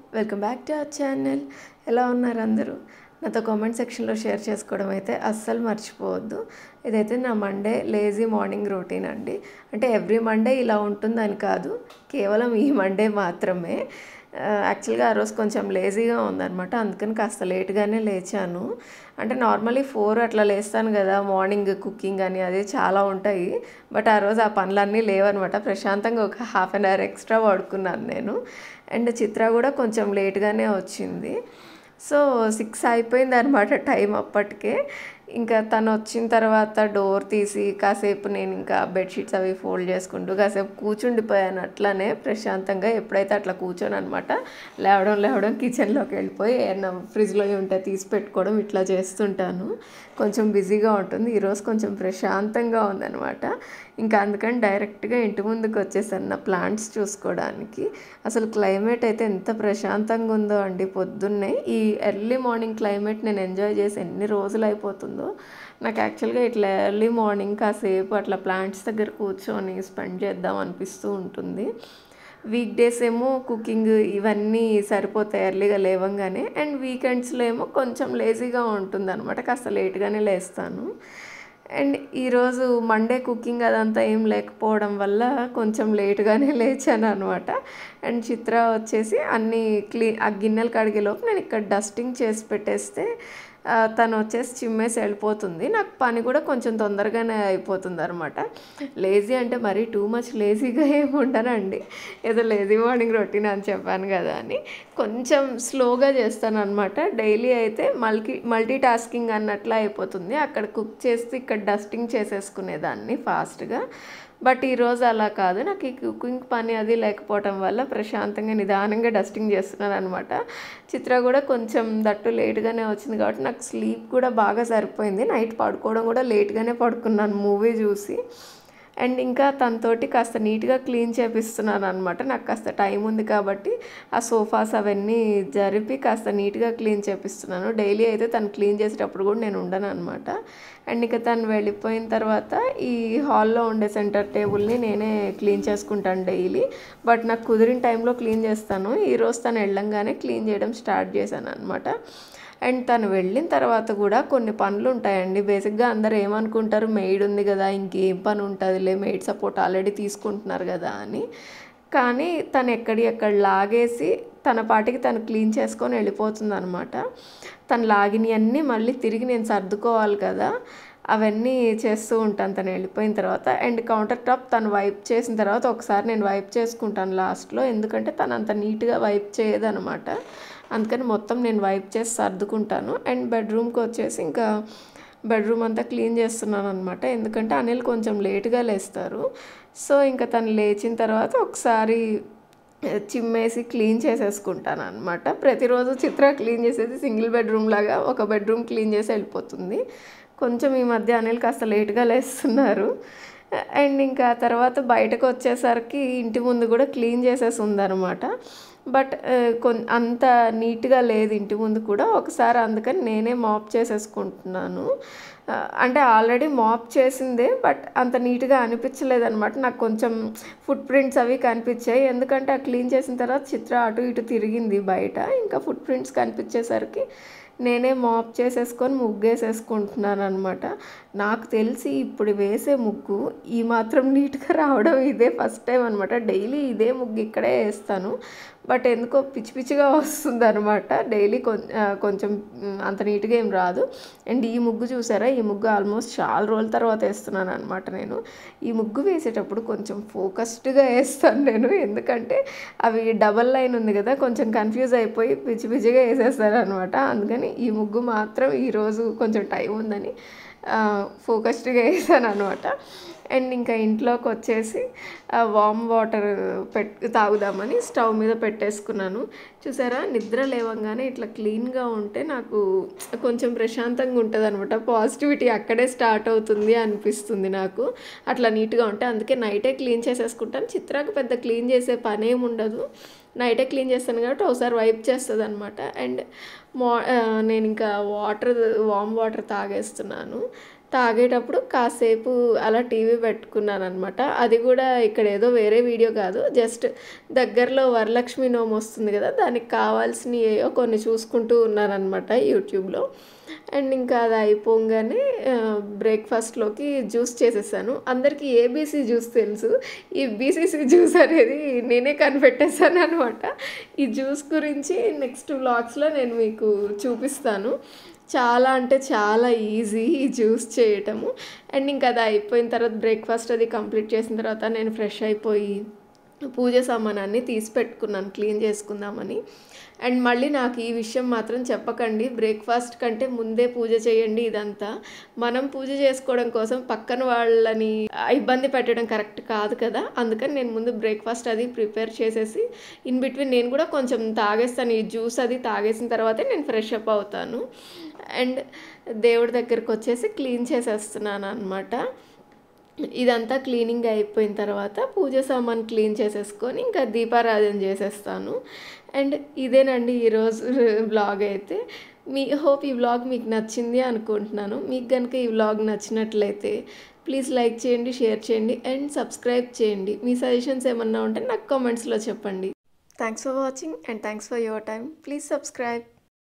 welcome back to our channel ఎలా ఉన్నారు అందరూ నాతో కామెంట్ సెక్షన్లో షేర్ చేసుకోవడం అయితే అస్సలు మర్చిపోవద్దు ఇదైతే నా మండే లేజీ మార్నింగ్ రొటీన్ అండి అంటే ఎవ్రీ మండే ఇలా ఉంటుందని కాదు కేవలం ఈ మండే మాత్రమే యాక్చువల్గా ఆ రోజు కొంచెం లేజీగా ఉందన్నమాట అందుకని కాస్త లేట్గానే లేచాను అంటే నార్మలీ ఫోర్ అట్లా లేస్తాను కదా మార్నింగ్ కుకింగ్ అని అది చాలా ఉంటాయి బట్ ఆ రోజు ఆ పనులన్నీ లేవన్నమాట ప్రశాంతంగా ఒక హాఫ్ అన్ అవర్ ఎక్స్ట్రా పడుకున్నాను నేను అండ్ చిత్ర కూడా కొంచెం లేట్గానే వచ్చింది సో సిక్స్ అయిపోయింది అనమాట టైం అప్పటికే ఇంకా తను వచ్చిన తర్వాత డోర్ తీసి కాసేపు నేను ఇంకా బెడ్షీట్స్ అవి ఫోల్డ్ చేసుకుంటూ కాసేపు కూర్చుండిపోయాను అట్లానే ప్రశాంతంగా ఎప్పుడైతే అట్లా కూర్చొని అనమాట లేవడం లేవడం కిచెన్లోకి వెళ్ళిపోయి ఏమన్నా ఫ్రిడ్జ్లో ఉంటే తీసి పెట్టుకోవడం ఇట్లా చేస్తుంటాను కొంచెం బిజీగా ఉంటుంది ఈరోజు కొంచెం ప్రశాంతంగా ఉందన్నమాట ఇంకా అందుకని డైరెక్ట్గా ఇంటి ముందుకు వచ్చేసాను నా ప్లాంట్స్ చూసుకోవడానికి అసలు క్లైమేట్ అయితే ఎంత ప్రశాంతంగా ఉందో అండి పొద్దున్నే ఈ ఎర్లీ మార్నింగ్ క్లైమేట్ నేను ఎంజాయ్ చేసి ఎన్ని రోజులు అయిపోతుందో నాకు యాక్చువల్గా ఇట్లా ఎర్లీ మార్నింగ్ కాసేపు అట్లా ప్లాంట్స్ దగ్గర కూర్చొని స్పెండ్ చేద్దాం అనిపిస్తూ ఉంటుంది వీక్ డేస్ ఏమో కుకింగ్ ఇవన్నీ సరిపోతాయి ఎర్లీగా లేవంగానే అండ్ వీకెండ్స్లో ఏమో కొంచెం లేజీగా ఉంటుంది అనమాట కాస్త లేట్గానే లేస్తాను అండ్ ఈరోజు మండే కుకింగ్ అదంతా ఏం లేకపోవడం వల్ల కొంచెం లేట్గానే లేచాను అనమాట అండ్ చిత్ర వచ్చేసి అన్నీ క్లీ ఆ గిన్నెలు కడిగేలోపు నేను ఇక్కడ డస్టింగ్ చేసి పెట్టేస్తే తను వచ్చేసి చిమ్మేసి వెళ్ళిపోతుంది నాకు పని కూడా కొంచెం తొందరగానే అయిపోతుంది అనమాట లేజీ అంటే మరీ టూ మచ్ లేజీగా ఏమి ఉండనండి ఏదో లేజీ మార్నింగ్ రొటీన్ అని చెప్పాను కదా అని కొంచెం స్లోగా చేస్తాను అనమాట డైలీ అయితే మల్టీ మల్టీ టాస్కింగ్ అన్నట్లు అయిపోతుంది అక్కడ కుక్ చేస్తూ ఇక్కడ డస్టింగ్ చేసేసుకునేదాన్ని ఫాస్ట్గా బట్ ఈరోజు అలా కాదు నాకు ఈ కుకింగ్ పని అది లేకపోవటం వల్ల ప్రశాంతంగా నిదానంగా డస్టింగ్ చేస్తున్నాను అనమాట చిత్ర కూడా కొంచెం దట్టు లేట్గానే వచ్చింది కాబట్టి నాకు స్లీప్ కూడా బాగా సరిపోయింది నైట్ పడుకోవడం కూడా లేట్గానే పడుకున్నాను మూవీ చూసి అండ్ ఇంకా తనతోటి కాస్త నీట్గా క్లీన్ చేపిస్తున్నాను అనమాట నాకు కాస్త టైం ఉంది కాబట్టి ఆ సోఫాస్ అవన్నీ జరిపి కాస్త నీట్గా క్లీన్ చేపిస్తున్నాను డైలీ అయితే తను క్లీన్ చేసేటప్పుడు కూడా నేను ఉండను అనమాట అండ్ ఇక తను వెళ్ళిపోయిన తర్వాత ఈ హాల్లో ఉండే సెంటర్ టేబుల్ని నేనే క్లీన్ చేసుకుంటాను డైలీ బట్ నాకు కుదిరిన టైంలో క్లీన్ చేస్తాను ఈరోజు తను వెళ్ళంగానే క్లీన్ చేయడం స్టార్ట్ చేశాను అనమాట అండ్ తను వెళ్ళిన తర్వాత కూడా కొన్ని పనులు ఉంటాయండి బేసిక్గా అందరు ఏమనుకుంటారు మెయిడ్ ఉంది కదా ఇంకేం పని ఉంటుందిలే మెయిడ్ సపోర్ట్ ఆల్రెడీ తీసుకుంటున్నారు కదా అని కానీ తను ఎక్కడి ఎక్కడ లాగేసి తన పాటికి తను క్లీన్ చేసుకొని వెళ్ళిపోతుంది అనమాట తను లాగినవన్నీ మళ్ళీ తిరిగి నేను సర్దుకోవాలి కదా అవన్నీ చేస్తూ ఉంటాను తను వెళ్ళిపోయిన తర్వాత అండ్ కౌంటర్ టాప్ తను వైప్ చేసిన తర్వాత ఒకసారి నేను వైప్ చేసుకుంటాను లాస్ట్లో ఎందుకంటే తను అంత నీట్గా వైప్ చేయదనమాట అందుకని మొత్తం నేను వైప్ చేసి సర్దుకుంటాను అండ్ బెడ్రూమ్కి వచ్చేసి ఇంకా బెడ్రూమ్ అంతా క్లీన్ చేస్తున్నాను అనమాట ఎందుకంటే అనిల్ కొంచెం లేట్గా లేస్తారు సో ఇంకా తను లేచిన తర్వాత ఒకసారి చిమ్మేసి క్లీన్ చేసేసుకుంటాను అనమాట ప్రతిరోజు చిత్ర క్లీన్ చేసేది సింగిల్ బెడ్రూమ్ లాగా ఒక బెడ్రూమ్ క్లీన్ చేసి వెళ్ళిపోతుంది కొంచెం ఈ మధ్య అనిల్ కాస్త లేట్గా లేస్తున్నారు అండ్ ఇంకా తర్వాత బయటకు వచ్చేసరికి ఇంటి ముందు కూడా క్లీన్ చేసేసి ఉందన్నమాట బట్ కొన్ అంత నీట్గా లేదు ఇంటి ముందు కూడా ఒకసారి అందుకని నేనే మాప్ చేసేసుకుంటున్నాను అంటే ఆల్రెడీ మాప్ చేసిందే బట్ అంత నీట్గా అనిపించలేదన్నమాట నాకు కొంచెం ఫుట్ ప్రింట్స్ అవి కనిపించాయి ఎందుకంటే ఆ క్లీన్ చేసిన తర్వాత చిత్ర అటు ఇటు తిరిగింది బయట ఇంకా ఫుట్ ప్రింట్స్ కనిపించేసరికి నేనే మాప్ చేసేసుకొని ముగ్గు వేసేసుకుంటున్నాను అనమాట నాకు తెలిసి ఇప్పుడు వేసే ముగ్గు ఈ మాత్రం నీట్గా రావడం ఇదే ఫస్ట్ టైం అనమాట డైలీ ఇదే ముగ్గు ఇక్కడే వేస్తాను బట్ ఎందుకో పిచ్చి పిచ్చిగా వస్తుంది అనమాట డైలీ కొంచెం అంత నీట్గా ఏం రాదు అండ్ ఈ ముగ్గు చూసారా ఈ ముగ్గు ఆల్మోస్ట్ చాలా రోజుల తర్వాత వేస్తున్నాను అనమాట నేను ఈ ముగ్గు వేసేటప్పుడు కొంచెం ఫోకస్డ్గా వేస్తాను నేను ఎందుకంటే అవి డబల్ లైన్ ఉంది కదా కొంచెం కన్ఫ్యూజ్ అయిపోయి పిచ్చి పిచ్చిగా వేసేస్తాను అనమాట అందుకని ఈ ముగ్గు మాత్రం ఈరోజు కొంచెం టైం ఉందని ఫోకస్డ్గా వేసాను అనమాట అండ్ ఇంకా ఇంట్లోకి వచ్చేసి వామ్ వాటర్ పెట్ తాగుదామని స్టవ్ మీద పెట్టేసుకున్నాను చూసారా నిద్ర లేవంగానే ఇట్లా క్లీన్గా ఉంటే నాకు కొంచెం ప్రశాంతంగా ఉంటుంది అనమాట పాజిటివిటీ అక్కడే స్టార్ట్ అవుతుంది అనిపిస్తుంది నాకు అట్లా నీట్గా ఉంటే అందుకే నైటే క్లీన్ చేసేసుకుంటాను చిత్రాకు పెద్ద క్లీన్ చేసే పని ఏమి ఉండదు నైటే క్లీన్ చేస్తాను కాబట్టి ఒకసారి వైప్ చేస్తుంది అనమాట అండ్ మా నేను ఇంకా వాటర్ వామ్ వాటర్ తాగేస్తున్నాను తాగేటప్పుడు కాసేపు అలా టీవీ పెట్టుకున్నాను అనమాట అది కూడా ఇక్కడ ఏదో వేరే వీడియో కాదు జస్ట్ దగ్గరలో వరలక్ష్మి నోము వస్తుంది కదా దానికి కావాల్సినవి ఏవో కొన్ని చూసుకుంటూ ఉన్నానమాట యూట్యూబ్లో అండ్ ఇంకా అది అయిపోగానే బ్రేక్ఫాస్ట్లోకి జ్యూస్ చేసేసాను అందరికీ ఏబీసీ జ్యూస్ తెలుసు ఈ బీసీసీ జ్యూస్ అనేది నేనే కనిపెట్టేశాను అనమాట ఈ జ్యూస్ గురించి నెక్స్ట్ వ్లాగ్స్లో నేను మీకు చూపిస్తాను చాలా అంటే చాలా ఈజీ ఈ జ్యూస్ చేయటము అండ్ ఇంకా అది అయిపోయిన తర్వాత బ్రేక్ఫాస్ట్ అది కంప్లీట్ చేసిన తర్వాత నేను ఫ్రెష్ అయిపోయి పూజ సామానాన్ని తీసి పెట్టుకున్నాను క్లీన్ చేసుకుందామని అండ్ మళ్ళీ నాకు ఈ విషయం మాత్రం చెప్పకండి బ్రేక్ఫాస్ట్ కంటే ముందే పూజ చేయండి ఇదంతా మనం పూజ చేసుకోవడం కోసం పక్కన వాళ్ళని ఇబ్బంది పెట్టడం కరెక్ట్ కాదు కదా అందుకని నేను ముందు బ్రేక్ఫాస్ట్ అది ప్రిపేర్ చేసేసి ఇన్ బిట్వీన్ నేను కూడా కొంచెం తాగేస్తాను ఈ జ్యూస్ అది తాగేసిన తర్వాతే నేను ఫ్రెష్ అప్ అవుతాను అండ్ దేవుడి దగ్గరికి వచ్చేసి క్లీన్ చేసేస్తున్నాను అనమాట ఇదంతా క్లీనింగ్ అయిపోయిన తర్వాత పూజ సామాన్ క్లీన్ చేసేసుకొని ఇంకా దీపారాధన చేసేస్తాను అండ్ ఇదేనండి ఈరోజు బ్లాగ్ అయితే మీ హోప్ ఈ వ్లాగ్ మీకు నచ్చింది అనుకుంటున్నాను మీకు కనుక ఈ వ్లాగ్ నచ్చినట్లయితే ప్లీజ్ లైక్ చేయండి షేర్ చేయండి అండ్ సబ్స్క్రైబ్ చేయండి మీ సజెషన్స్ ఏమన్నా ఉంటే నాకు కామెంట్స్లో చెప్పండి thanks for watching and thanks for your time please subscribe